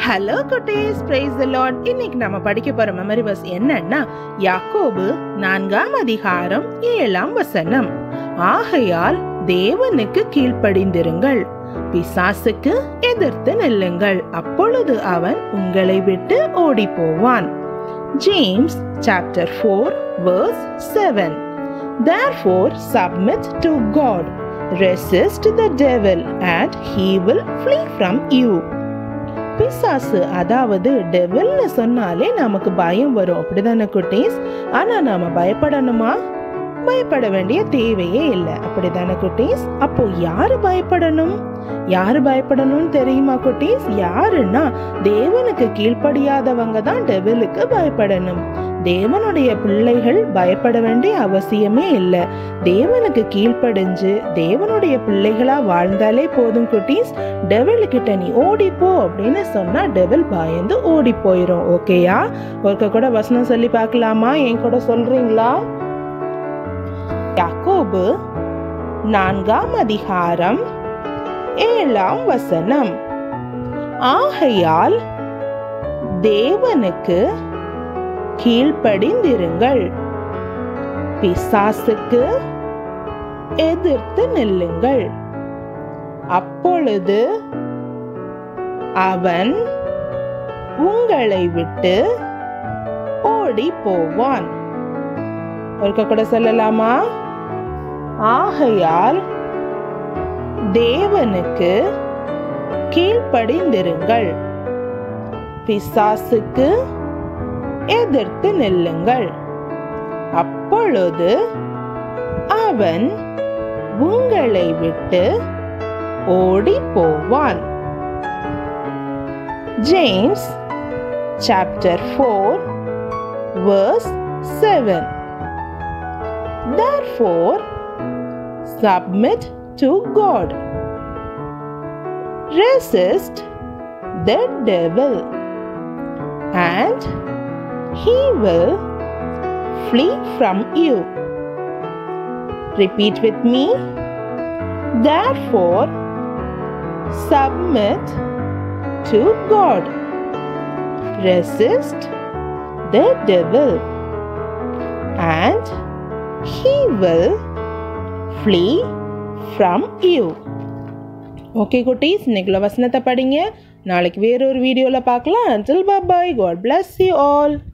Hello குட்டீஸ் praise the Lord இன்னைக்கு நம்ம படிக்க போற மெமரி வர்ஸ் என்னன்னா யாக்கோபு நான்காம் அதிகாரம் ஏழாம் வசனம் ஆகையால் தேவனுக்கு கீழ்ப்படிந்திருங்கள் பிசாசுக்கு எதிர்த்து நில்லுங்கள் அப்பொழுது அவன் உங்களை விட்டு ஓடி போவான் James chapter 4 verse 7 Therefore submit to God resist the devil and he will flee from you பிசாசு அதாவது டெவில்னு சொன்னாலே நமக்கு பயம் வரும் அப்படிதானே குட்டீஸ் ஆனா நாம பயப்படணுமா பயப்பட வேண்டிய தேவையே இல்லை அப்படிதானே குட்டீஸ் அப்போ யாரு பயப்படணும் யாரு பயப்படணும்னு தெரியுமா குட்டீஸ் யாருன்னா தேவனுக்கு கீழ்ப்படியாதவங்க தான் டெவிலுக்கு பயப்படணும் தேவனுடைய பிள்ளைகள் பயப்பட வேண்டிய அவசியமே இல்லை தேவனுக்கு கீழ்ப்படிஞ்சு தேவனுடைய பிள்ளைகளா வாழ்ந்தாலே போதும் குட்டீஸ் டெவில் கிட்ட நீ ஓடிப்போ அப்படின்னு சொன்னா டெவில் பயந்து ஓடி போயிடும் ஓகேயா ஒருக்க கூட வசனம் சொல்லி பார்க்கலாமா என் கூட சொல்றீங்களா யாக்கோபு நான்காம் அதிகாரம் ஏழாம் வசனம் ஆகையால் தேவனுக்கு கீழ்ப்படிந்திருங்கள் பிசாசுக்கு எதிர்த்து நில்லுங்கள் அப்பொழுது அவன் உங்களை விட்டு ஓடி போவான் ஒருக்க கூட சொல்லலாமா ஆகையால் தேவனுக்கு கீழ்ப்படிந்திருங்கள் பிசாசுக்கு எதிர்த்து நில்லுங்கள் அப்பொழுது அவன் உங்களை விட்டு ஓடி போவான் James chapter 4 verse 7 Therefore submit to God resist the devil and he will flee from you. Repeat with me. Therefore, submit to God. Resist the devil, and he will flee from you. Okay குட்டீஸ் இன்னைக்குள்ள வசனத்தை படிங்க நாளைக்கு வேறொரு வீடியோவில் பார்க்கலாம் until bye bye god bless you all